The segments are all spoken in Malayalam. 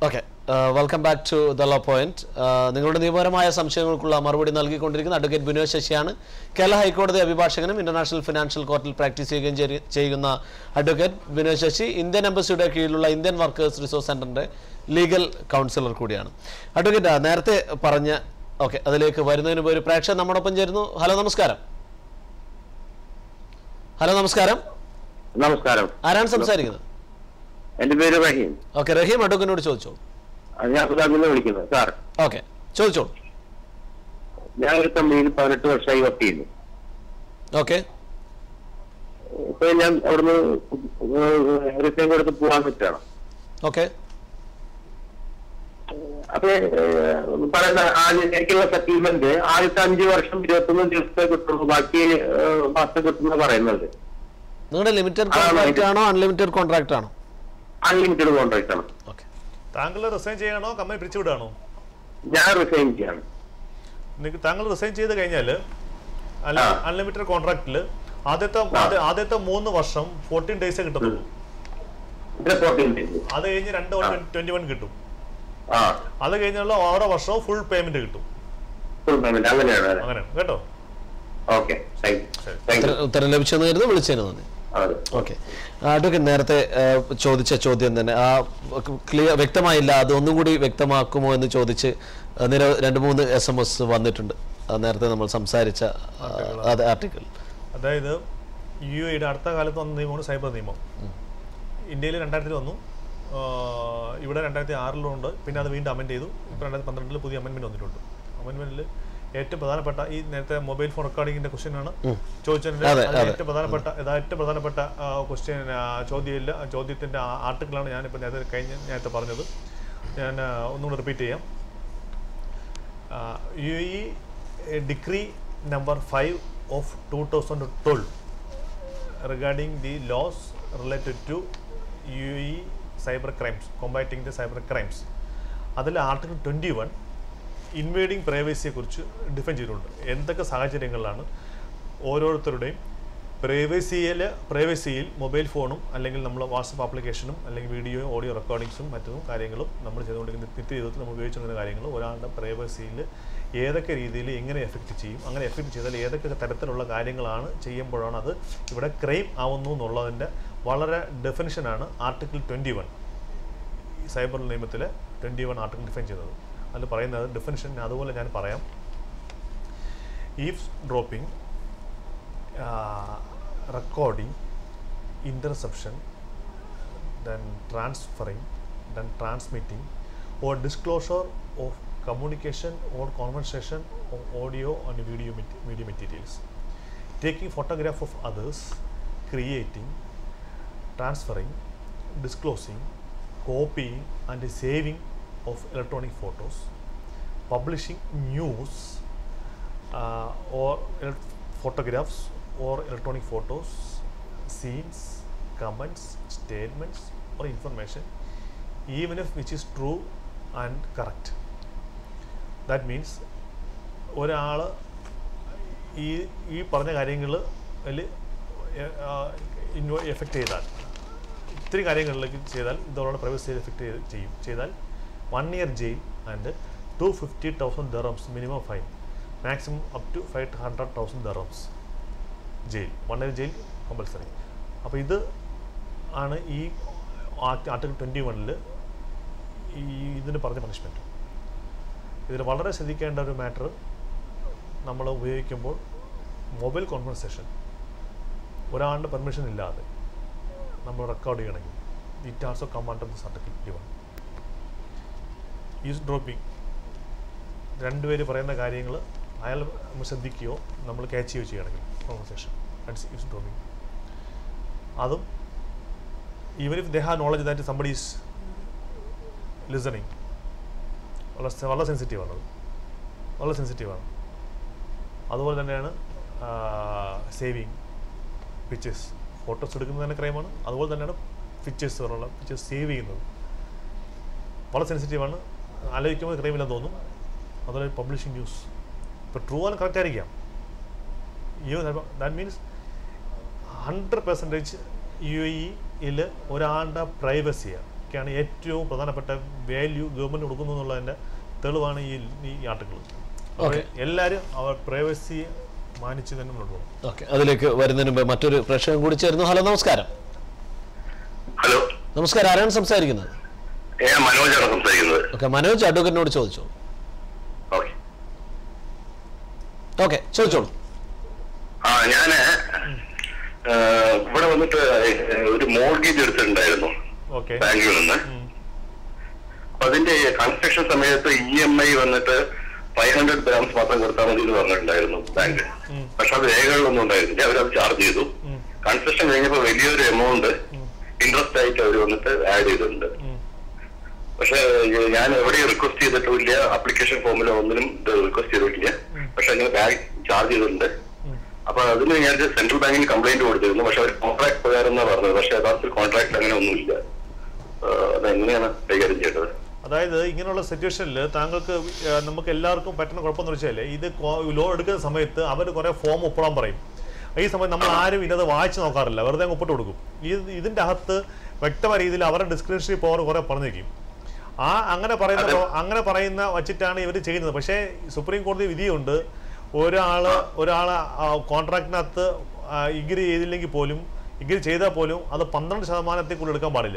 Okay welcome back to the law point നിങ്ങളുടെ നിയമപരമായ സംശയങ്ങൾക്കുള്ള മറുപടി നൽകിക്കൊണ്ടിരിക്കുന്ന അഡ്വക്കേറ്റ് ബിനോയ് ശശിയാണ് കേരള ഹൈക്കോടതി അഭിഭാഷകനും ഇന്റർനാഷണൽ ഫിനാൻഷ്യൽ കോർട്ടിൽ പ്രാക്ടീസ് ചെയ്യുകയും ചെയ്യ- ചെയ്യുന്ന അഡ്വക്കേറ്റ് ബിനോയ് ശശി ഇന്ത്യൻ എംബസിയുടെ കീഴിലുള്ള ഇന്ത്യൻ വർക്കേഴ്സ് റിസോഴ്സ് സെന്ററിന്റെ ലീഗൽ കൗൺസിലർ കൂടിയാണ് അഡ്വക്കേറ്റ് ആ, നേരത്തെ പറഞ്ഞ ഓക്കെ അതിലേക്ക് വരുന്നതിന് മുമ്പ് ഒരു പ്രേക്ഷകൻ നമ്മോടൊപ്പം ചേരുന്നു ഹലോ നമസ്കാരം ഹലോ നമസ്കാരം നമസ്കാരം ആരാണ് സംസാരിക്കുന്നത് എന്റെ പേര് റഹീം ഓക്കെ റഹീം അഡ്വക്കേറ്റിനോട് ചോദിച്ചോളൂ അത് ഞാൻ അബുദാബിയിൽ നിന്ന് വിളിക്കുന്നത് സാർ ഓക്കെ ചോദിച്ചോളൂ ഞാൻ ഒരു കമ്പനിയിൽ പതിനെട്ട് വർഷമായി വർക്ക് ചെയ്യുന്നു ഓക്കെ ഇപ്പൊ ഞാൻ അവിടുന്ന് റിസൈൻ കൊടുത്ത് പോകാൻ പറ്റുകയാണ് ഓക്കെ അപ്പൊ ഏഹ്, പറയുന്ന ആദ്യം എനിക്കുള്ള സെറ്റിൽമെന്റ് ആദ്യത്തെ അഞ്ച് വർഷം ഇരുപത്തൊന്ന് ദിവസത്തെ കിട്ടുള്ളൂ ബാക്കി ഏഹ്, മാസം കിട്ടുന്ന പറയുന്നത് നിങ്ങളുടെ ലിമിറ്റഡ് ആ, കോൺട്രാക്ട് ഇത്- ആണോ അൺലിമിറ്റഡ് കോൺട്രാക്ട് ആണോ അൺലിമിറ്റഡ് കോൺട്രാക്ട് ആണ് ഓക്കെ താങ്കൾ റിസൈൻ ചെയ്യണോ കമ്പനി പിരിച്ചുവിടാണോ ഞാൻ റിസൈൻ ചെയ്യാണ് നിങ്ങൾക്ക് താങ്കൾ റിസൈൻ ചെയ്ത് കഴിഞ്ഞാൽ അല്ല ആ. അൺലിമിറ്റഡ് കോൺട്രാക്റ്റിൽ ആദ്യത്തെ ആദ്യ- ആദ്യത്തെ മൂന്ന് വർഷം ഫോർട്ടീൻ ഡേയ്സേ കിട്ടത്തുള്ളൂ ഇതിന്റെ ഫോർട്ടീൻ ഡേയ്സ് അത് കഴിഞ്ഞ് രണ്ട് ട്വന്റി വൺ കിട്ടും ആ അത് കഴിഞ്ഞുള്ള ഓരോ വർഷവും ഫുൾ പേയ്മെന്റ് കിട്ടും ഫുൾ പേയ്മെന്റ് അങ്ങനെയാണ് അങ്ങനെയാണ് കേട്ടോ ഓക്കെ താങ്ക് യു ശരി. താങ്ക് യു ഉത്തരം- ഉത്തരം ലഭിച്ചെന്ന് കരുതുന്നു വിളിച്ചതിന് നന്ദി അതെ ഓക്കെ അഡ്വക്കേറ്റ് നേരത്തെ ആ, ചോദിച്ച ചോദ്യം തന്നെ ആ ക്ലിയർ വ്യക്തമായില്ല അത് ഒന്നും കൂടി വ്യക്തമാക്കുമോ എന്ന് ചോദിച്ച് ആ, നിര രണ്ട് മൂന്ന് എസ് എം എസ് വന്നിട്ടുണ്ട് ആ, നേരത്തെ നമ്മൾ സംസാരിച്ച ആ, അതെ ആർട്ടിക്കിൾ അതായത് യു എയുടെ അടുത്ത കാലത്ത് വന്ന നിയമമാണ് സൈബർ നിയമം ഇന്ത്യയിൽ രണ്ടായിരത്തിൽ വന്നു ആ, ഇവിടെ രണ്ടായിരത്തി ആറിലുണ്ട് പിന്നെ അത് വീണ്ടും അമെൻഡ് ചെയ്തു ഇപ്പോൾ രണ്ടായിരത്തി പന്ത്രണ്ടിൽ പുതിയ അമെൻമെൻറ്റ് വന്നിട്ടുണ്ട് അമെൻമെൻറ്റിൽ ഏറ്റവും പ്രധാനപ്പെട്ട ഈ നേരത്തെ മൊബൈൽ ഫോൺ റെക്കോർഡിങ്ങിൻ്റെ ക്വസ്റ്റ്യൻ ആണ് ചോദിച്ചതിൻ്റെ അതെ, അതിൽ അതെ. ഏറ്റവും പ്രധാനപ്പെട്ട ഇത് ഏറ്റവും പ്രധാനപ്പെട്ട ക്വസ്റ്റ്യൻ ചോദ്യമില്ല ആ ചോദ്യത്തിൻ്റെ ആർട്ടിക്കിളാണ് ഞാനിപ്പോൾ നേരത്തെ കഴിഞ്ഞ നേരത്തെ പറഞ്ഞത് ഞാൻ ആ, ഒന്നുകൂടെ റിപ്പീറ്റ് ചെയ്യാം U E decree number five of two thousand twelve regarding the laws related to UAE cyber crimes, combating the cyber crimes. അതിൽ ആർട്ടിക്കിൾ ട്വൻറ്റി വൺ ഇൻവേഡിങ് പ്രൈവസിയെക്കുറിച്ച് ഡിഫൈൻ ചെയ്തിട്ടുണ്ട് എന്തൊക്കെ സാഹചര്യങ്ങളിലാണ് ഓരോരുത്തരുടെയും പ്രൈവസിയിൽ പ്രൈവസിയിൽ മൊബൈൽ ഫോണും അല്ലെങ്കിൽ നമ്മൾ വാട്സപ്പ് ആപ്ലിക്കേഷനും അല്ലെങ്കിൽ വീഡിയോ ഓഡിയോ റെക്കോർഡിങ്സും മറ്റും കാര്യങ്ങളും നമ്മൾ ചെയ്തുകൊണ്ടിരിക്കുന്ന നിത്യ ജീവിതത്തിൽ നമ്മൾ ഉപയോഗിച്ചുകൊണ്ടിരുന്ന കാര്യങ്ങൾ ഒരാളുടെ പ്രൈവസിയിൽ ഏതൊക്കെ രീതിയിൽ എങ്ങനെ എഫക്റ്റ് ചെയ്യും അങ്ങനെ എഫക്റ്റ് ചെയ്താൽ ഏതൊക്കെ തരത്തിലുള്ള കാര്യങ്ങളാണ് ചെയ്യുമ്പോഴാണ് അത് ഇവിടെ ക്രൈം ആവുന്നു എന്നുള്ളതിൻ്റെ വളരെ ഡെഫിനിഷനാണ് ആർട്ടിക്കിൾ ട്വൻറ്റി വൺ സൈബർ നിയമത്തിൽ ട്വൻറ്റി വൺ ആർട്ടിക്കിൾ ഡിഫൈൻ ചെയ്തത് അതിൽ പറയുന്നത് ഡെഫിനിഷൻ അതുപോലെ ഞാൻ പറയാം eavesdropping recording interception then transferring, then transmitting, or disclosure of communication or conversation of audio and video, mat- video materials. Taking photograph of others, creating, transferring, disclosing, copying and saving of electronic photos, publishing news uh, or el- photographs or electronic photos, scenes, comments, statements, or information, even if which is true and correct. That means ഒരാൾ ഈ ഈ പറഞ്ഞ കാര്യങ്ങൾ എഫക്റ്റ് ചെയ്താൽ ഇത്തിരി കാര്യങ്ങളിലേക്ക് ചെയ്താൽ ഇതോടെ പ്രൈവസി എഫക്റ്റ് ചെയ്യും ചെയ്താൽ one year jail and two fifty thousand dirhams minimum fine maximum up to five hundred thousand dirhams jail one year jail compulsory അപ്പോൾ ഇത് ആണ് ഈ ആർട്ടിക്കിൾ ട്വൻറ്റി വണ്ണിൽ ഈ ഇതിന് പറഞ്ഞ പണിഷ്മെൻറ്റ് ഇതിൽ വളരെ ശ്രദ്ധിക്കേണ്ട ഒരു മാറ്റർ നമ്മൾ ഉപയോഗിക്കുമ്പോൾ മൊബൈൽ കോൺവെർസേഷൻ ഒരാളുടെ പെർമിഷൻ ഇല്ലാതെ നമ്മൾ റെക്കോർഡ് ചെയ്യണമെങ്കിൽ it also come under this article twenty one eavesdropping രണ്ടുപേര് പറയുന്ന കാര്യങ്ങൾ അയാൾ ശ്രദ്ധിക്കുകയോ നമ്മൾ ക്യാച്ച് ചെയ്യുകയോ ചെയ്യണമെങ്കിൽ കോൺവെർസേഷൻ ദാറ്റ്സ് ഈസ് ഡ്രോപ്പിംഗ് അതും even if they have knowledge that somebody is listening വളരെ വളരെ സെൻസിറ്റീവാണ് അത് വളരെ സെൻസിറ്റീവാണ് അതുപോലെ തന്നെയാണ് സേവിങ് പിക്ചേഴ്സ് ഫോട്ടോസ് എടുക്കുന്നത് തന്നെ ക്രൈമാണ് അതുപോലെ തന്നെയാണ് പിക്ചേഴ്സ് പോലുള്ള പിക്ചേഴ്സ് സേവ് ചെയ്യുന്നത് വളരെ സെൻസിറ്റീവാണ് ആലോചിക്കുമ്പോൾ ക്രൈമില്ലെന്ന് തോന്നും അതുപോലെ പബ്ലിഷിംഗ് ന്യൂസ് ഇപ്പോൾ ട്രൂ ആണ് കറക്റ്റ് ആയിരിക്കാം you that means hundred percentage U ഇയിൽ ഒരാളുടെ പ്രൈവസിയാണ് ഇതൊക്കെയാണ് ഏറ്റവും പ്രധാനപ്പെട്ട വാല്യൂ ഗവൺമെൻറ് കൊടുക്കുന്നു എന്നുള്ളതിൻ്റെ തെളിവാണ് ഈ ഈ ആർട്ടിക്കിൾ അപ്പോൾ എല്ലാവരും അവർ പ്രൈവസിയെ മാനിച്ച് തന്നെ മുന്നോട്ട് പോകണം ഓക്കെ അതിലേക്ക് വരുന്നതിന് മുമ്പ് മറ്റൊരു പ്രേക്ഷകൻ കൂടി ചേരുന്നു ഹലോ നമസ്കാരം ഹലോ നമസ്കാരം ആരാണ് സംസാരിക്കുന്നത് ഞാൻ മനോജാണ് സംസാരിക്കുന്നത് ഓക്കെ മനോജ് അഡ്വക്കറ്റിനോട് ചോദിച്ചോളൂ ഓക്കെ ഓക്കെ ചോദിച്ചോളൂ ആ ഞാന് ആ, ഇവിടെ വന്നിട്ട് ഒരു മോർഗേജ് എടുത്തിട്ടുണ്ടായിരുന്നു ഓക്കെ ബാങ്കിൽ നിന്ന് അപ്പൊ അതിന്റെ കൺസ്ട്രക്ഷൻ സമയത്ത് ഇ എം ഐ വന്നിട്ട് ഫൈവ് ഹൺഡ്രഡ് ഗ്രാംസ് മാത്രം കൊടുത്താൽ മതി എന്ന് പറഞ്ഞിട്ടുണ്ടായിരുന്നു ബാങ്ക് പക്ഷെ അത് രേഖകളൊന്നും ഉണ്ടായിരുന്നില്ല അവരത് ചാർജ് ചെയ്തു കൺസ്ട്രക്ഷൻ കഴിഞ്ഞപ്പോൾ വലിയൊരു എമൗണ്ട് ഇൻട്രസ്റ്റ് ആയിട്ട് അവർ വന്നിട്ട് ആഡ് ചെയ്തിട്ടുണ്ട് പക്ഷെ ഞാൻ എവിടെയും റിക്വസ്റ്റ് ചെയ്തിട്ടില്ല ആപ്ലിക്കേഷൻ ഫോമിലോ ഒന്നിനും റിക്വസ്റ്റ് ചെയ്തിട്ടില്ല പക്ഷെ അങ്ങനെ ബാങ്ക് ചാർജ് ചെയ്തിട്ടുണ്ട് അപ്പൊ അതിന് ഞാൻ സെൻട്രൽ ബാങ്കിന് കംപ്ലൈന്റ് കൊടുത്തിരുന്നു പക്ഷെ അവർ കോൺട്രാക്ട് പ്രകാരം എന്നാ പറഞ്ഞത് പക്ഷെ യഥാർത്ഥത്തിൽ കോൺട്രാക്ട് അങ്ങനെ ഒന്നുമില്ല ആ, അതെങ്ങനെയാണ് കൈകാര്യം ചെയ്യേണ്ടത് അതായത് ഇങ്ങനെയുള്ള സിറ്റുവേഷനിൽ താങ്കൾക്ക് ഏഹ്, നമുക്ക് എല്ലാവർക്കും പറ്റുന്ന കുഴപ്പമെന്ന് വെച്ചാൽ ഇത് ലോൺ എടുക്കുന്ന സമയത്ത് അവർ കുറേ ഫോം ഒപ്പിടാൻ പറയും ഈ സമയത്ത് നമ്മൾ ആരും ഇന്നത് വായിച്ച് നോക്കാറില്ല വെറുതെ അങ്ങ് ഒപ്പിട്ട് കൊടുക്കും ഈ ഇതിൻ്റെ അകത്ത് വ്യക്തമായ രീതിയിൽ അവരുടെ ഡിസ്ക്രിപ്ഷണറി പവർ കുറേ പറഞ്ഞിരിക്കും ആ അങ്ങനെ പറയുന്ന പ്രോ- അങ്ങനെ പറയുന്ന വച്ചിട്ടാണ് ഇവർ ചെയ്യുന്നത് പക്ഷേ സുപ്രീം കോടതി വിധിയുണ്ട് ഒരാൾ ഒരാൾ കോൺട്രാക്റ്റിനകത്ത് ഇഗ്രി ചെയ്തില്ലെങ്കിൽ പോലും ഇഗ്രി ചെയ്താൽ പോലും അത് പന്ത്രണ്ട് ശതമാനത്തിൽ കൂടുതൽ എടുക്കാൻ പാടില്ല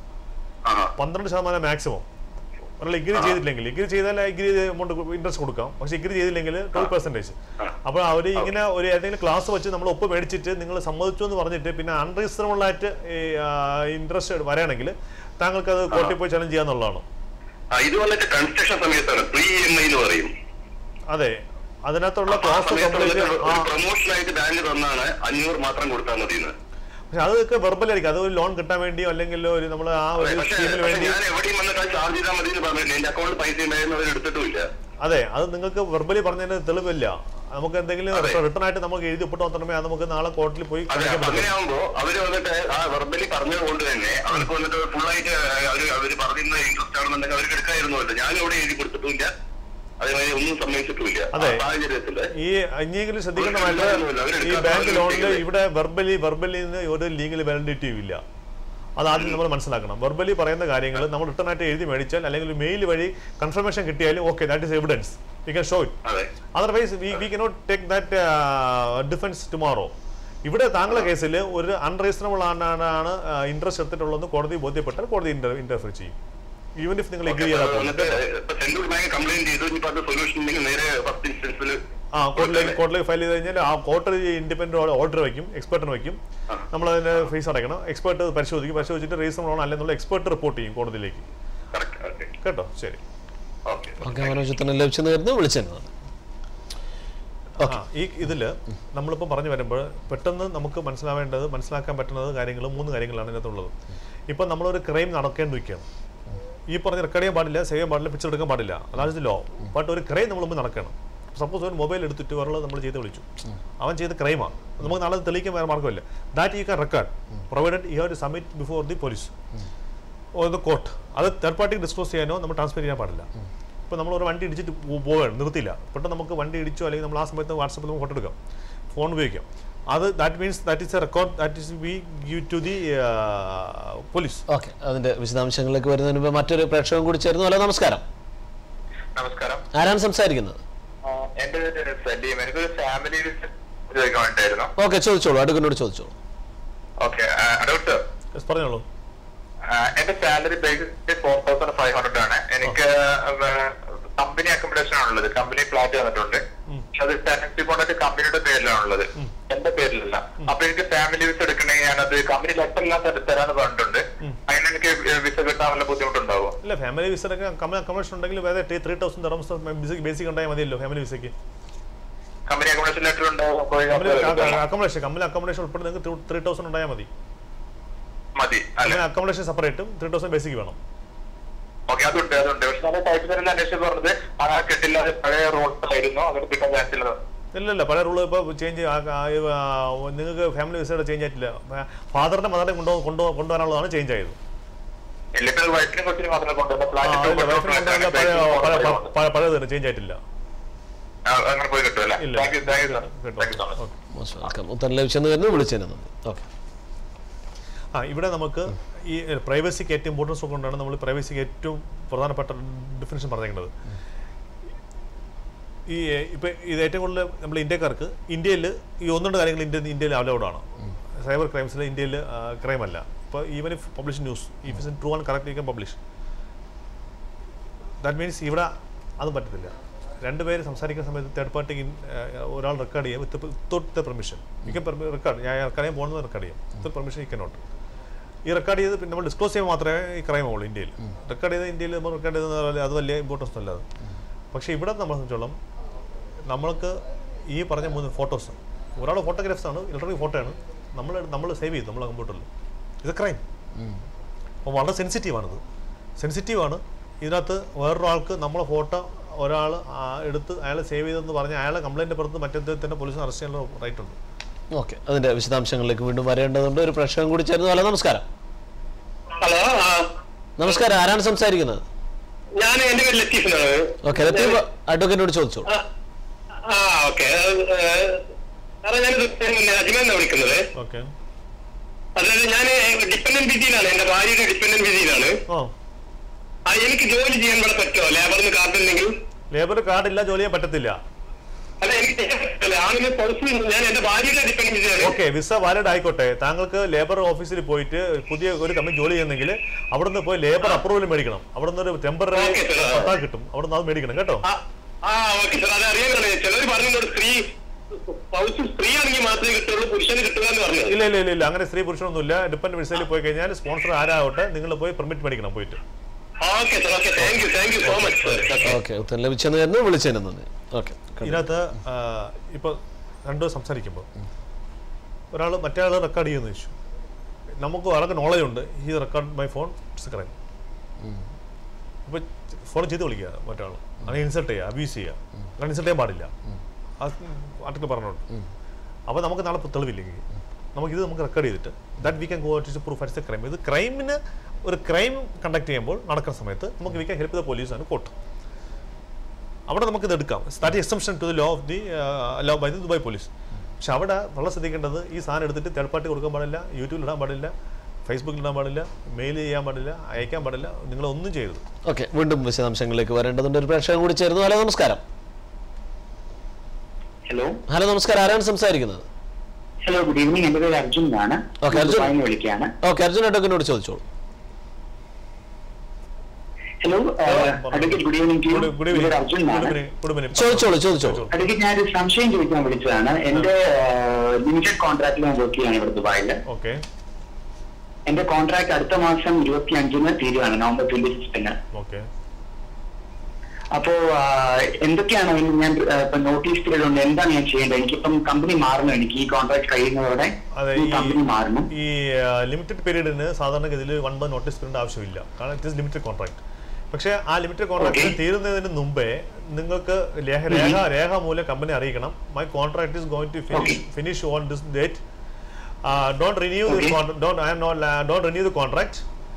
ആ പന്ത്രണ്ട് ശതമാനം മാക്സിമം ഒരാൾ ഇഗ്രി ചെയ്തിട്ടില്ലെങ്കിൽ ഇഗ്രി ചെയ്താൽ ഇഗ്രി എമൗണ്ട് ഇൻട്രസ്റ്റ് കൊടുക്കാം പക്ഷെ ഇഗ്രി ചെയ്തില്ലെങ്കിൽ ട്വൽവ് പെർസെൻറ്റേജ് അപ്പോൾ അവർ ഇങ്ങനെ ഒരു ഏതെങ്കിലും ക്ലാസ് വെച്ച് നമ്മൾ ഒപ്പ് മേടിച്ചിട്ട് നിങ്ങൾ സമ്മതിച്ചു എന്ന് പറഞ്ഞിട്ട് പിന്നെ അൺറീസണബിൾ ആയിട്ട് ഇൻട്രസ്റ്റ് വരികയാണെങ്കിൽ താങ്കൾക്ക് അത് കോർട്ടിൽ പോയി ചലഞ്ച് ചെയ്യാന്നുള്ളതാണ് ആ, ഇത് വന്നിട്ട് കൺസ്ട്രക്ഷൻ സമയത്താണ് പ്രീ എം ഐ എന്ന് പറയും അതെ അതിനകത്തുള്ള ആ ക്ലാസ് സമയത്ത് കംപ്ലീറ്റ് വന്നിട്ട് ആ ഒരു പ്രൊമോഷൻ ആയിട്ട് ബാങ്ക് തന്നാണ് അഞ്ഞൂറ് മാത്രം കൊടുത്താൽ മതി എന്ന് പക്ഷെ അതൊക്കെ വെർബലായിരിക്കും അത് ഒരു ലോൺ കിട്ടാൻ വേണ്ടിയോ അല്ലെങ്കിൽ ഒരു നമ്മൾ ആ ഒരു പക്ഷേ സ്കീമിന് പക്ഷേ വേണ്ടി ഞാൻ എവിടെയും വന്നിട്ട് ചാർജ് ചെയ്താൽ മതി എന്ന് പറഞ്ഞില്ല എന്റെ അക്കൗണ്ടിൽ പൈസ ഉണ്ടായിരുന്നു അവർ എടുത്തിട്ടുമില്ല അതെ അത് നിങ്ങൾക്ക് വെർബലി പറഞ്ഞതിന് തെളിവില്ല നമുക്ക് എന്തെങ്കിലും അതെ. റിട്ടേൺ ആയിട്ട് നമുക്ക് എഴുതി ഒപ്പിട്ട് മാത്രമേ അത് നമുക്ക് നാളെ കോർട്ടിൽ പോയി അതെ കാണിക്കാൻ അപ്പൊ പറ്റൂ അങ്ങനെയാകുമ്പോ അവര് വന്നിട്ട് ആ വെർബലി പറഞ്ഞത് കൊണ്ട് തന്നെ അവർക്ക് വന്നിട്ട് ഫുൾ ആയിട്ട് അവര് അവര് പറയുന്ന ഇൻട്രസ്റ്റ് ആണെന്നുണ്ടെങ്കിൽ അവർക്ക് എടുക്കായിരുന്നല്ലോ ഞാൻ ഇവിടെ എഴുതി കൊടുത്തിട്ടുമില്ല അതേമാതിരി ഒന്നും സമ്മതിച്ചിട്ടുമില്ല ആ അതെ. സാഹചര്യത്തില് ഈ ഇനിയെങ്കിലും ശ്രദ്ധിക്കേണ്ട ഒരു മാറ്റർ കാര്യവുമില്ല. അവര് ഈ എടുക്കാൻ ബാങ്ക് സാധ്യത ലോണിൽ ഇല്ല. ഇവിടെ വെർബലി വെർബലി ഒരു ലീഗൽ വാലിഡിറ്റിയും ഇല്ല അത് ആദ്യം നമ്മൾ മനസ്സിലാക്കണം വെർബലി പറയുന്ന കാര്യങ്ങൾ നമ്മൾ റിട്ടേൺ ആയിട്ട് എഴുതി മേടിച്ചാൽ അല്ലെങ്കിൽ മെയിൽ വഴി കൺഫർമേഷൻ കിട്ടിയാലും okay that is evidence we can show it അതെ otherwise we we cannot take that defence tomorrow ഇവിടെ താങ്കളുടെ കേസിൽ ഒരു അൺറീസണബിൾ ആണ് ഇൻട്രസ്റ്റ് എടുത്തിട്ടുള്ളതെന്ന് കോടതി ബോധ്യപ്പെട്ടാൽ കോടതി ഇന്റർഫിയർ ചെയ്യും ഈവൻ ഇഫ് നിങ്ങൾ എഗ്രി ചെയ്താൽ പോലും. വന്നിട്ട് ഇപ്പൊ സെൻട്രൽ ബാങ്ക് കംപ്ലൈന്റ് ചെയ്തു ഇനിയിപ്പോ അത് സൊല്യൂഷൻ ഉണ്ടെങ്കിൽ നേരെ ഫസ്റ്റ് ഇൻസ്റ്റൻസിൽ ആ കോർട്ടിലേക്ക് കോർട്ടിലേക്ക് ഫയൽ ചെയ്ത് കഴിഞ്ഞാൽ ആ കോർട്ട് ഇൻഡിപെൻഡന്റ് ഓർഡർ വയ്ക്കും എക്സ്പെർട്ടിന് വയ്ക്കും നമ്മൾ അതിന് ഫീസ് അടയ്ക്കണം എക്സ്പെർട്ട് പരിശോധിക്കും പരിശോധിച്ചിട്ട് റീസണബിൾ ആണോ അല്ലെന്നുള്ള എക്സ്പെർട്ട് റിപ്പോർട്ട് ചെയ്യും കോടതിയിലേക്ക് കറക്റ്റ് ഓക്കെ കേട്ടോ ശരി ഓക്കെ ഓക്കെ മനോജ് ഉത്തരം ലഭിച്ചെന്ന് കരുതുന്നു വിളിച്ചത് ആ ഈ ഇതിൽ നമ്മളിപ്പോൾ പറഞ്ഞു വരുമ്പോൾ പെട്ടെന്ന് നമുക്ക് മനസ്സിലാവേണ്ടത് മനസ്സിലാക്കാൻ പറ്റുന്നത് കാര്യങ്ങൾ മൂന്ന് കാര്യങ്ങളാണ് ഇതിനകത്തുള്ളത് ഇപ്പം നമ്മളൊരു ക്രൈം നടക്കേണ്ടി വയ്ക്കുകയാണ് ഈ പറഞ്ഞ റെക്കോർഡ് ചെയ്യാൻ പാടില്ല സേവ് ചെയ്യാൻ പാടില്ല പിക്ചർ എടുക്കാൻ പാടില്ല അതാണ് ലോ ബട്ട് ഒരു ക്രൈം നമ്മൾ മുമ്പ് നടക്കണം സപ്പോസ് ഒരു മൊബൈൽ എടുത്തിട്ട് വേറെ നമ്മൾ ചെയ്ത് വിളിച്ചു അവൻ ചെയ്ത ക്രൈമാണ് നമുക്ക് നാളെ അത് തെളിയിക്കാൻ വേറെ മാർഗ്ഗമില്ല that you can record provided you have to submit before the police or the court അത് തേർഡ് പാർട്ടിക്ക് ഡിസ്ക്ലോസ് ചെയ്യാനോ നമ്മൾ ട്രാൻസ്ഫർ ചെയ്യാൻ പാടില്ല ഇപ്പോൾ നമ്മൾ ഒരു വണ്ടി ഇടിച്ചിട്ട് പോ- പോവുകയാണ് നിർത്തിയില്ല പെട്ടെന്ന് നമുക്ക് വണ്ടി ഇടിച്ചോ അല്ലെങ്കിൽ നമ്മൾ ആ സമയത്ത് വാട്സപ്പിൽ നമുക്ക് ഫോട്ടോ എടുക്കാം ഫോൺ ഉപയോഗിക്കാം അത് that means that is a record that is we give to the police okay അതിന്റെ വിശദാംശങ്ങളിലേക്ക് വരുന്നതിന് മുമ്പ് മറ്റൊരു പ്രേക്ഷകൻ കൂടി ചേരുന്നു ഹലോ നമസ്കാരം നമസ്കാരം ആരാണ് സംസാരിക്കുന്നത് എന്റെ പേര് സലീം എനിക്കൊരു ഫാമിലി ചോദിക്കാൻ വേണ്ടിയായിരുന്നു ഓക്കെ ചോദിച്ചോളൂ അടുക്കനോട് ചോദിച്ചോളൂ ഓക്കെ ഡോക്ടർ പറഞ്ഞോളൂ എന്റെ salary basic four thousand five hundred ആണ് എനിക്ക് കമ്പനി അക്കോമഡേഷൻ ആണുള്ളത് കമ്പനി ഫ്ലാറ്റ് തന്നിട്ടുണ്ട് പക്ഷെ അത് ടെനൻസി ബോണ്ടായിട്ട് കമ്പനിയുടെ പേരിലാണുള്ളത് എന്റെ പേരിലല്ല അപ്പൊ എനിക്ക് ഫാമിലി വിസ എടുക്കണമെങ്കിൽ ഞാനത് കമ്പനി ലെറ്റർ എല്ലാം തര- തരാന്ന് പറഞ്ഞിട്ടുണ്ട് അതിന് എനിക്ക് വിസ കിട്ടാൻ വല്ല ബുദ്ധിമുട്ടുണ്ടാവോ ഇല്ല ഫാമിലി വിസയൊക്കെ കമ്പനി അക്കോമഡേഷൻ ഉണ്ടെങ്കിൽ വേറെ ത്രീ തൗസൻഡ് തെറംസ് ബേസിക് ഉണ്ടായാൽ മതിയല്ലോ ഫാമിലി വിസയ്ക്ക് കമ്പനി അക്കോമഡേഷൻ ലെറ്റർ ഉണ്ടാവും കമ്പനി അക്കോമഡേഷൻ കമ്പനി അക്കോമഡേഷൻ ഉൾപ്പെടെ നിങ്ങൾക്ക് ത്രീ തൗസൻഡ് ഉണ്ടായാൽ മതി മതി അല്ലെ അങ്ങനെ അക്കോമഡേഷൻ സെപ്പറേറ്റും ത്രീ തൗസൻഡ് ബേസിക് വേണം ഓക്കെ അതുണ്ട് അതുണ്ട് പക്ഷെ നമ്മൾ ടൈപ്പ് തന്നെ അന്വേഷിച്ച് പറഞ്ഞത് ആ കിട്ടില്ല അത് പഴയ റോഡായിരുന്നു അത് കിട്ടാൻ ചാൻസ് ഇല്ല ഇല്ല ഇല്ല പല റൂള് ഇപ്പോൾ ചേഞ്ച് നിങ്ങൾക്ക് ഫാമിലി വിസയുടെ ചേഞ്ച് ആയിട്ടില്ല ഫാദറിന്റെ മദറിനെ കൊണ്ടു കൊണ്ടു കൊണ്ടുവരാനുള്ളതാണ് ചേഞ്ച് ആയത് ഇല്ലെങ്കിൽ വൈഫിനെ കൊച്ചിനെ മാത്രമേ ആ, ഇല്ല, വൈഫിനെ കൊണ്ടുവരാനുള്ള പഴയ പഴയ- കൊണ്ടുവരാൻ പഴയ- പഴയത് തന്നെ ചേഞ്ച് ആയിട്ടില്ല അങ്ങനെ പോയി കിട്ടുമല്ലേ ഇല്ല താങ്ക് യു താങ്ക് യു കേട്ടോ thank you so much okay മോശം വെൽക്കം ഉത്തരം ലഭിച്ചെന്ന് കരുതുന്നു വിളിച്ചതിന് നന്ദി ഓക്കെ ആ ഇവിടെ നമുക്ക് ഈ പ്രൈവസിക്ക് ഏറ്റവും ഇമ്പോർട്ടൻസ് കൊണ്ടാണ് നമ്മൾ പ്രൈവസിക്ക് ഏറ്റവും പ്രധാനപ്പെട്ട ഡിഫിനേഷൻ പറഞ്ഞേക്കുന്നത് ഈ ഇപ്പം ഇത് ഏറ്റവും കൂടുതൽ നമ്മൾ ഇന്ത്യക്കാർക്ക് ഇന്ത്യയിൽ ഈ ഒന്ന് രണ്ട് കാര്യങ്ങൾ ഇന്ത്യ ഇന്ത്യയിൽ അവലോഡാണ് സൈബർ ക്രൈംസിൽ ഇന്ത്യയിൽ ക്രൈം അല്ല ഇപ്പോൾ even if publish news if is true and correct you can publish that means ഇവിടെ അതും പറ്റത്തില്ല രണ്ടുപേര് സംസാരിക്കുന്ന സമയത്ത് തേർഡ് പാർട്ടി ഒരാൾ റെക്കോർഡ് ചെയ്യാം with without the permission you can record ഞാൻ റെക്കോർഡ് ചെയ്യാൻ പോകുന്നത് റെക്കോർഡ് ചെയ്യാം വിത്ത് പെർമിഷൻ യു നോട്ട് ഈ റെക്കോർഡ് ചെയ്ത് പിന്നെ നമ്മൾ ഡിസ്ക്ലോസ് ചെയ്യുമ്പോൾ മാത്രമേ ഈ ക്രൈം ഉള്ളൂ ഇന്ത്യയിൽ റെക്കോർഡ് ചെയ്ത് ഇന്ത്യയിൽ നമ്മൾ റെക്കോർഡ് ചെയ്തെന്ന് അത് വലിയ ഇമ്പോർട്ടൻസ് അല്ല അത് പക്ഷേ ഇവിടെ നമ്മളെ സംബന്ധിച്ചോളം നമ്മൾക്ക് ഈ പറഞ്ഞ മൂന്ന് ഫോട്ടോസ് ഒരാൾ ഫോട്ടോഗ്രാഫ്സ് ആണ് ഇലക്ട്രോണിക് ഫോട്ടോ ആണ് നമ്മൾ നമ്മൾ സേവ് ചെയ്തു നമ്മളെ കമ്പ്യൂട്ടറിൽ ഇത് ക്രൈം അപ്പോൾ വളരെ സെൻസിറ്റീവാണിത് സെൻസിറ്റീവാണ് ഇതിനകത്ത് വേറൊരാൾക്ക് നമ്മളെ ഫോട്ടോ ഒരാൾ എടുത്ത് അയാൾ സേവ് ചെയ്തെന്ന് പറഞ്ഞ് അയാളെ കംപ്ലൈൻറ്റ് പുറത്ത് മറ്റേ തന്നെ പോലീസിന് അറസ്റ്റ് ചെയ്യാനുള്ള റൈറ്റ് ഉണ്ട് ഓക്കെ അതിന്റെ വിശദാംശങ്ങളിലേക്ക് വീണ്ടും വരേണ്ടതുണ്ട് ഒരു പ്രശ്നം കൂടി ചേർന്ന് ഹലോ നമസ്കാരം ഹലോ നമസ്കാരം ആരാണ് സംസാരിക്കുന്നത് ഞാൻ എന്റെ പേര് ലത്തീഫിനാണ് ഓക്കെ ലത്തീഫ് അഡ്വക്കേറ്റിനോട് ചോദിച്ചോളൂ ആ ഓക്കെ സാറേ ഞാൻ അജ്മേന്നാണ് വിളിക്കുന്നത് ഓക്കെ അതായത് ഞാൻ ഡിപ്പെൻഡന്റ് വിധിയിലാണ് എന്റെ ഭാര്യയുടെ ഡിപ്പെൻഡന്റ് വിധിയിലാണ് ഓ ആ എനിക്ക് ജോലി ചെയ്യാൻ ഇവിടെ പറ്റുമോ ലേബറിന് കാർഡ് ഉണ്ടെങ്കിൽ ലേബർ കാർഡ് ഇല്ല ജോലി ചെയ്യാൻ പറ്റത്തില്ല അല്ല എനിക്ക് ചെയ്യാൻ പറ്റില്ല ആണിന് പേഴ്സണൽ ഞാൻ എന്റെ ഭാര്യയുടെ ഡിപ്പെൻഡന്റ് വിധിയാണ് ഓക്കെ വിസ വാലിഡ് ആയിക്കോട്ടെ താങ്കൾക്ക് ലേബർ ഓഫീസിൽ പോയിട്ട് പുതിയ ഒരു കമ്പനി ജോലി ചെയ്യുന്നെങ്കിൽ അവിടുന്ന് പോയി ലേബർ അപ്രൂവൽ മേടിക്കണം അവിടുന്ന് ഒരു ടെമ്പററി Okay, sir. പത്താ കിട്ടും അവിടുന്ന് അത് മേടിക്കണം കേട്ടോ ആ ആ ഓക്കെ സാർ അത് അറിയാനാണ് ചിലർ പറഞ്ഞത് സ്ത്രീ സ്പൗസ് സ്ത്രീ ആണെങ്കിൽ മാത്രമേ കിട്ടുള്ളൂ പുരുഷന് കിട്ടുക എന്ന് പറഞ്ഞത് ഇല്ല ഇല്ല ഇല്ല ഇല്ല അങ്ങനെ സ്ത്രീ പുരുഷനൊന്നുമില്ല ഡിപ്പെൻഡ് വിസയിൽ പോയി കഴിഞ്ഞാൽ സ്പോൺസർ ആരാവട്ടെ നിങ്ങൾ പോയി പെർമിറ്റ് മേടിക്കണം പോയിട്ട് okay sir okay thank you thank you so much sir okay ഉത്തരം ലഭിച്ചെന്ന് കരുതുന്നു വിളിച്ചതിന് നന്ദി ഓക്കെ ഇതിനകത്ത് ഇപ്പോൾ രണ്ടു സംസാരിക്കുമ്പോൾ ഒരാൾ മറ്റേ ആൾ റെക്കോർഡ് ചെയ്യുന്ന ചോദിച്ചു നമുക്ക് വളരെ നോളജ് ഉണ്ട് ഈ record my phone it's crime ഇപ്പോൾ ഫോൺ ചെയ്ത് വിളിക്കുക മറ്റേ ആൾ അങ്ങനെ ഇൻസൾട്ട് ചെയ്യുക അബ്യൂസ് ചെയ്യുക അങ്ങനെ ഇൻസൾട്ട് ചെയ്യാൻ പാടില്ല ആ ആർട്ടിക്കൽ പറഞ്ഞോണ്ട് അപ്പോൾ നമുക്ക് നാളെ തെളിവില്ലെങ്കിൽ നമുക്കിത് നമുക്ക് റെക്കോർഡ് ചെയ്തിട്ട് that we can go to proof that's a crime ഇത് ക്രൈമിന് ഒരു ക്രൈം കണ്ടക്ട് ചെയ്യുമ്പോൾ നടക്കുന്ന സമയത്ത് നമുക്ക് we can help the police and court അവിടെ നമുക്ക് ഇത് എടുക്കാം start exemption to the law of the law by the Dubai police പക്ഷെ അവിടെ വളരെ ശ്രദ്ധിക്കേണ്ടത് ഈ സാധനം എടുത്തിട്ട് തേർഡ് പാർട്ടി കൊടുക്കാൻ പാടില്ല യൂട്യൂബിൽ ഇടാൻ പാടില്ല ഫേസ്ബുക്കിൽ ഇടാൻ പാടില്ല മെയിൽ ചെയ്യാൻ പാടില്ല അയക്കാൻ പാടില്ല നിങ്ങൾ ഒന്നും ചെയ്യരുത് ഓക്കെ വീണ്ടും വിശദാംശങ്ങളിലേക്ക് വരേണ്ടതുണ്ട് ഒരു പ്രേക്ഷകൻ കൂടി ചേരുന്നു ഹലോ നമസ്കാരം ഹലോ ഹലോ നമസ്കാരം ആരാണ് സംസാരിക്കുന്നത് ഹലോ ഗുഡ് ഈവനിങ് എന്റെ പേര് അർജുൻ എന്നാണ് Okay, അർജുൻ. ദുബായിൽ നിന്ന് വിളിക്കുകയാണ് ഓക്കെ അർജുൻ അഡ്വക്കേറ്റിനോട് ചോദിച്ചോളൂ hello advocate good evening to good എന്റെ ഈവനിങ് പേര് അർജുൻ എന്നാണ് ഗുഡ് ഈവനിങ് ചോദിച്ചോളൂ ചോദിച്ചോളൂ അഡ്വക്കേറ്റ് ഞാൻ ഒരു സംശയം ചോദിക്കാൻ വിളിച്ചതാണ് എന്റെ ലിമിറ്റഡ് കോൺട്രാക്ടിൽ ഞാൻ വർക്ക് ചെയ്യാണ് ഇവിടെ ദുബായിൽ ഓക്കെ എന്റെ കോൺട്രാക്ട് അടുത്ത മാസം ഇരുപത്തി അഞ്ചിന് തീരുവാണ് നവംബർ ട്വന്റി സിക്സ്റ്റിന് ഓക്കെ അപ്പോ ആ, എന്തൊക്കെയാണ് അതിന് ഞാൻ ആ, ഇപ്പൊ നോട്ടീസ് പീരീഡ് ഉണ്ട് എന്താണ് ഞാൻ ചെയ്യേണ്ടത് എനിക്കിപ്പം കമ്പനി മാറണം എനിക്ക് ഈ കോൺട്രാക്ട് കഴിയുന്നതോടെ അതെ ഈ ഈ കമ്പനി മാറണം ഈ ലിമിറ്റഡ് പീരീഡിന് സാധാരണഗതിയിൽ വൺ മന്ത് നോട്ടീസ് പീരീഡ് ആവശ്യമില്ല കാരണം ഇറ്റ് ഇസ് ലിമിറ്റഡ് കോൺട്രാക്ട് പക്ഷേ ആ ലിമിറ്റഡ് കോൺട്രാക്ട് Okay. തീരുന്നതിന് മുമ്പേ നിങ്ങൾക്ക് രേഖ രേഖ രേഖ മൂലം കമ്പനി അറിയിക്കണം my contract is going to finish finish on this date don't renew Okay. This don't I'm not don't renew the contract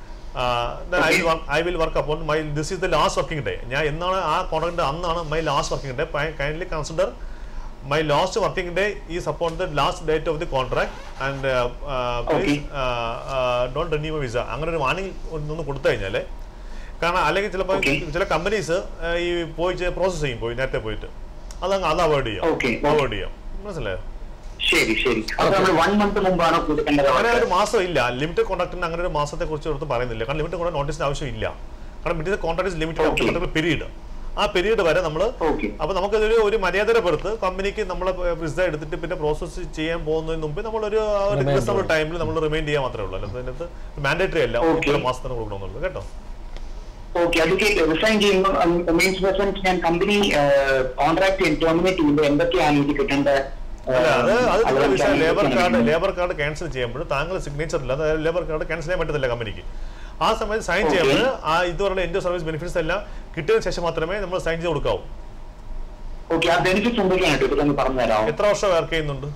I Okay. Will I will work upon my this is the last working day ഞാൻ എന്നാണ് ആ കോൺട്രാക്ട് അന്നാണ് my last working day kindly consider my last working day is upon the last date of the contract and uh, uh, please Okay. uh, uh, don't renew my visa അങ്ങനെ ഒരു വാണിംഗ് ഒന്ന് കൊടുത്തു കഴിഞ്ഞാൽ കാരണം അല്ലെങ്കിൽ ചിലപ്പോൾ Okay. ചില കമ്പനീസ് ഈ പോയി പ്രോസസ് ചെയ്യും പോയി നേരത്തെ പോയിട്ട് അതങ്ങ് അത് അവോയ്ഡ് ചെയ്യാം Okay. അവോയ്ഡ് ചെയ്യാം മനസ്സിലായോ ശരി ശരി അപ്പൊ നമ്മൾ വൺ മന്ത് മുമ്പാണോ കൊടുക്കേണ്ടത് അങ്ങനെ അവർക്ക്? ഒരു മാസം ഇല്ല ലിമിറ്റഡ് കോൺട്രാക്ടിന് അങ്ങനെ ഒരു മാസത്തെ കുറിച്ച് എടുത്ത് പറയുന്നില്ല കാരണം ലിമിറ്റഡ് കോൺട്രാക്ട് നോട്ടീസിന് ആവശ്യമില്ല കാരണം limited contract is limited Okay. Period ആ പീരീഡ് വരെ നമ്മൾ Okay. അപ്പൊ നമുക്കതൊരു ഒരു മര്യാദയുടെ പുറത്ത് കമ്പനിക്ക് നമ്മളെ വിസ എടുത്തിട്ട് പിന്നെ പ്രോസസ്സ് ചെയ്യാൻ പോകുന്നതിന് മുമ്പ് നമ്മളൊരു റിസർവ് ടൈമിൽ നമ്മൾ റിമൈൻഡ് ചെയ്യാൻ മാത്രമേ ഉള്ളൂ അല്ലാതെ അതിനകത്ത് മാൻഡേറ്ററി അല്ല Okay. ഇത്ര മാസത്തിന് കൊടുക്കണമെന്നുള്ളത് കേട്ടോ ഓക്കെ അതൊക്കെ റിസൈൻ ചെയ്യുമ്പോൾ മീൻസ് പെർസെന്റ് ഞാൻ കമ്പനി കോൺട്രാക്ട് ടെർമിനേറ്റ് ചെയ്യുമ്പോൾ എന്തൊക്കെയാണ് എനിക്ക് കിട്ടേണ്ട അല്ല അത് അത് നിങ്ങളുടെ അതൊക്കെ വിഷയം ലേബർ കാർഡ് അറിയിക്കണം. ലേബർ കാർഡ് ക്യാൻസൽ ചെയ്യുമ്പോൾ താങ്കൾ സിഗ്നേച്ചർ ഇല്ല അതായത് ലേബർ കാർഡ് ക്യാൻസൽ ചെയ്യാൻ പറ്റത്തില്ല കമ്പനിക്ക് ആ സമയത്ത് സൈൻ Okay. ചെയ്യുമ്പോൾ ആ ഇതുവരെയുള്ള എൻഡ് സർവീസ് ബെനിഫിറ്റ്സ് എല്ലാം കിട്ടിയതിനു ശേഷം മാത്രമേ നമ്മൾ സൈൻ ചെയ്ത് കൊടുക്കാവൂ ഓക്കെ ആ ബെനിഫിറ്റ്സ് എന്തൊക്കെയാണ് കേട്ടോ ഇതൊന്ന് പറഞ്ഞു തരാമോ എത്ര വർഷം വർക്ക് ചെയ്യുന്നുണ്ട്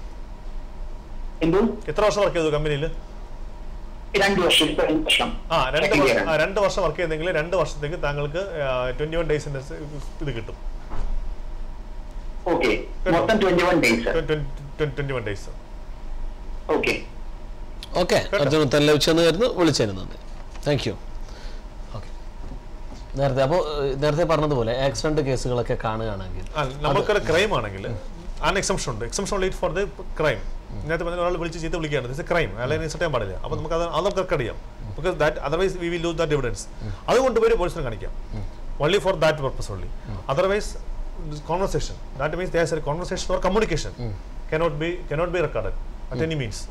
എന്തോ എത്ര വർഷം വർക്ക് ചെയ്തു കമ്പനിയിൽ രണ്ട് വർഷം ഇപ്പൊ രണ്ട് വർഷം ആ രണ്ട് Second year വർഷം ആണ്. ആ, രണ്ട് വർഷം വർക്ക് ചെയ്യുന്നെങ്കിൽ രണ്ട് വർഷത്തേക്ക് താങ്കൾക്ക് ട്വന്റി വൺ ഡേയ്സിന്റെ ഇത് കിട്ടും ഓക്കെ മൊത്തം twenty one days twenty one days okay okay Arjun ഉത്തരം ലഭിച്ചെന്ന് കരുതുന്നു വിളിച്ചതിന് നന്ദി താങ്ക് യു ഓക്കെ നേരത്തെ അപ്പോൾ നേരത്തെ പറഞ്ഞതുപോലെ ആക്സിഡന്റ് കേസുകളൊക്കെ കാണുകയാണെങ്കിൽ ആ നമുക്കൊരു ക്രൈം ആണെങ്കിൽ ആൻ എക്സംഷൻ ഉണ്ട് exemption only for the crime നേരത്തെ പറഞ്ഞ ഒരാൾ വിളിച്ച് ചീത്ത വിളിക്കുകയാണ് ദിസ് ക്രൈം അയാളെ ഇൻസൾട്ട് ചെയ്യാൻ പാടില്ല അപ്പോൾ നമുക്ക് അത് അത് നമുക്ക് അറിയാം because that otherwise we will lose that evidence അത് കൊണ്ടുപോയി പോലീസിനെ കാണിക്കാം only for that purpose only otherwise conversation that means there's a conversation or communication cannot be cannot be recorded at any means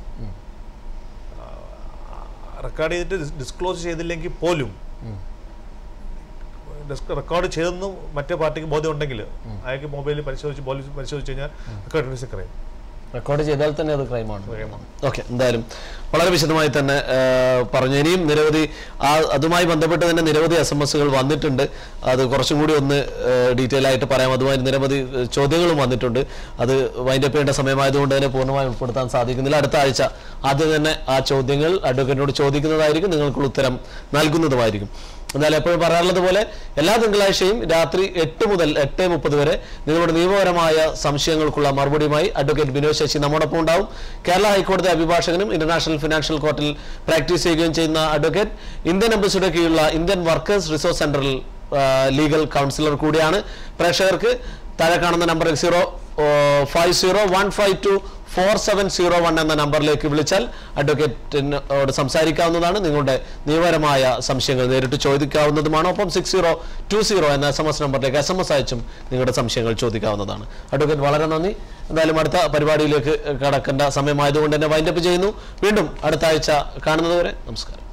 record ചെയ്തിട്ട് ഡിസ്ക്ലോസ് ചെയ്തില്ലെങ്കിൽ പോലും റെക്കോർഡ് ചെയ്തെന്നും മറ്റേ പാർട്ടിക്ക് ബോധ്യം ഉണ്ടെങ്കിൽ അയാൾക്ക് മൊബൈലിൽ പരിശോധിച്ച് പോലീസ് പരിശോധിച്ച് കഴിഞ്ഞാൽ റെക്കോർഡ് ക്രൈം റെക്കോർഡ് ചെയ്താൽ തന്നെ അത് ക്രൈമാണ് ഓക്കെ എന്തായാലും വളരെ വിശദമായി തന്നെ ആ, പറഞ്ഞു ഇനിയും നിരവധി ആ അതുമായി ബന്ധപ്പെട്ട് തന്നെ നിരവധി എസ് എം എസുകൾ വന്നിട്ടുണ്ട് അത് കുറച്ചും കൂടി ഒന്ന് ഡീറ്റെയിൽ ആയിട്ട് പറയാം അതുമായി നിരവധി ഏ, ചോദ്യങ്ങളും വന്നിട്ടുണ്ട് അത് വൈൻഡപ്പ് ചെയ്യേണ്ട സമയമായതുകൊണ്ട് തന്നെ പൂർണ്ണമായി ഉൾപ്പെടുത്താൻ സാധിക്കുന്നില്ല അടുത്ത ആഴ്ച ആദ്യം തന്നെ ആ ചോദ്യങ്ങൾ അഡ്വക്കേറ്റിനോട് ചോദിക്കുന്നതായിരിക്കും നിങ്ങൾക്കുള്ള ഉത്തരം നൽകുന്നതുമായിരിക്കും എന്നാൽ എപ്പോഴും പറയാറുള്ളത് പോലെ എല്ലാ തിങ്കളാഴ്ചയും രാത്രി എട്ട് മുതൽ എട്ട് മുപ്പത് വരെ നിങ്ങളുടെ നിയമപരമായ സംശയങ്ങൾക്കുള്ള മറുപടിയുമായി അഡ്വക്കേറ്റ് ബിനോയ് ശശി നമ്മോടൊപ്പം ഉണ്ടാവും കേരള ഹൈക്കോടതി അഭിഭാഷകനും ഇന്റർനാഷണൽ ഫിനാൻഷ്യൽ കോർട്ടിൽ പ്രാക്ടീസ് ചെയ്യുകയും ചെയ്യുന്ന അഡ്വക്കേറ്റ് ഇന്ത്യൻ എംബസിയുടെ കീഴിലുള്ള ഇന്ത്യൻ വർക്കേഴ്സ് റിസോഴ്സ് സെന്ററിൽ ലീഗൽ കൗൺസിലർ കൂടിയാണ് പ്രേക്ഷകർക്ക് താഴെ കാണുന്ന number zero five zero one five two four seven zero one എന്ന നമ്പറിലേക്ക് വിളിച്ചാൽ അഡ്വക്കേറ്റിനോട് സംസാരിക്കാവുന്നതാണ് നിങ്ങളുടെ നിയമപരമായ സംശയങ്ങൾ നേരിട്ട് ചോദിക്കാവുന്നതുമാണ് ഒപ്പം സിക്സ് സീറോ ടു സീറോ എന്ന എസ് എം എസ് നമ്പറിലേക്ക് എസ് എം എസ് അയച്ചും നിങ്ങളുടെ സംശയങ്ങൾ ചോദിക്കാവുന്നതാണ് അഡ്വക്കേറ്റ് വളരെ നന്ദി എന്തായാലും അടുത്ത പരിപാടിയിലേക്ക് കടക്കേണ്ട സമയമായതുകൊണ്ട് തന്നെ വൈൻഡപ്പ് ചെയ്യുന്നു വീണ്ടും അടുത്ത ആഴ്ച കാണുന്നതുവരെ നമസ്കാരം